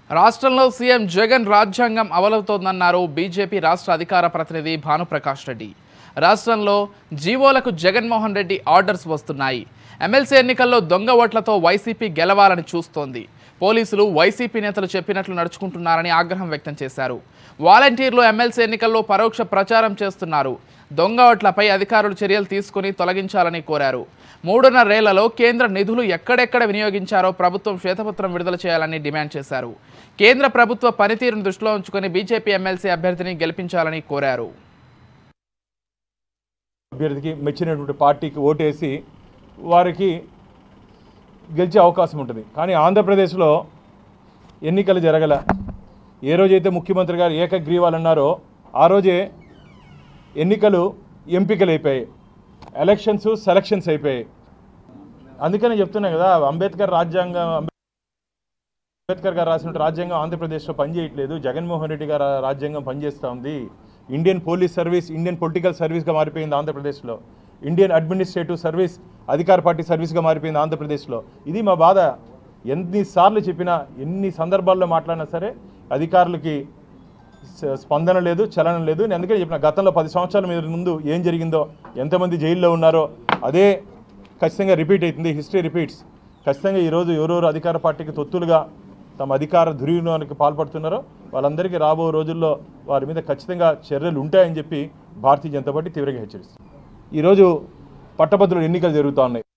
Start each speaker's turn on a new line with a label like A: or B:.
A: రాష్ట్రంలో సీఎం జగన్ రాజ్యాంగం అమలవుతోందన్నారు బీజేపీ రాష్ట్ర అధికార ప్రతినిధి భానుప్రకాష్ రెడ్డి రాష్ట్రంలో జీవోలకు జగన్మోహన్ రెడ్డి ఆర్డర్స్ వస్తున్నాయి ఎమ్మెల్సీ ఎన్నికల్లో దొంగ ఓట్లతో వైసీపీ గెలవాలని చూస్తోంది పోలీసులు వైసీపీ నేతలు చెప్పినట్లు నడుచుకుంటున్నారని ఆగ్రహం వ్యక్తం చేశారు వాలంటీర్లు ఎమ్మెల్సీ ఎన్నికల్లో పరోక్ష ప్రచారం చేస్తున్నారు దొంగ ఓట్లపై అధికారులు చర్యలు తీసుకుని తొలగించాలని కోరారు మూడున్నరేళ్లలో కేంద్ర నిధులు ఎక్కడెక్కడ వినియోగించారో ప్రభుత్వం శ్వేతపత్రం విడుదల చేయాలని డిమాండ్ చేశారు కేంద్ర ప్రభుత్వ పనితీరును దృష్టిలో ఉంచుకొని బీజేపీ ఎమ్మెల్సీ అభ్యర్థిని గెలిపించాలని కోరారు
B: అభ్యర్థికి మెచ్చినటువంటి పార్టీకి ఓటేసి వారికి గెలిచే అవకాశం ఉంటుంది కానీ ఆంధ్రప్రదేశ్లో ఎన్నికలు జరగల ఏ రోజైతే ముఖ్యమంత్రి గారు ఏకగ్రీవాలు అన్నారో ఆ రోజే ఎన్నికలు ఎంపికలు అయిపోయాయి ఎలక్షన్స్ సెలక్షన్స్ అయిపోయాయి అందుకనే చెప్తున్నా కదా అంబేద్కర్ రాజ్యాంగం అంబేద్కర్ గారు రాసిన రాజ్యాంగం ఆంధ్రప్రదేశ్లో పనిచేయట్లేదు జగన్మోహన్ రెడ్డి గారు రాజ్యాంగం పనిచేస్తూ ఉంది Indian police service Indian political సర్వీస్గా మారిపోయింది ఆంధ్రప్రదేశ్లో ఇండియన్ అడ్మినిస్ట్రేటివ్ సర్వీస్ అధికార పార్టీ సర్వీస్గా మారిపోయింది ఆంధ్రప్రదేశ్లో ఇది మా బాధ ఎన్నిసార్లు చెప్పినా ఎన్ని సందర్భాల్లో మాట్లాడినా సరే అధికారులకి స- స్పందన లేదు చలనం లేదు నేను అందుకే చెప్పిన గతంలో పది సంవత్సరాల మీద ముందు ఏం జరిగిందో ఎంతమంది జైల్లో ఉన్నారో అదే ఖచ్చితంగా రిపీట్ అవుతుంది హిస్టరీ రిపీట్స్ ఖచ్చితంగా ఈరోజు ఎవరెవరు అధికార పార్టీకి తొత్తులుగా తమ అధికార దుర్వినియోగానికి పాల్పడుతున్నారో వాళ్ళందరికీ రాబో రోజుల్లో వారి మీద ఖచ్చితంగా చర్యలు ఉంటాయని చెప్పి భారతీయ జనతా పార్టీ తీవ్రంగా హెచ్చరిస్తుంది ఈరోజు పట్టభద్రుల ఎన్నికలు జరుగుతూ ఉన్నాయి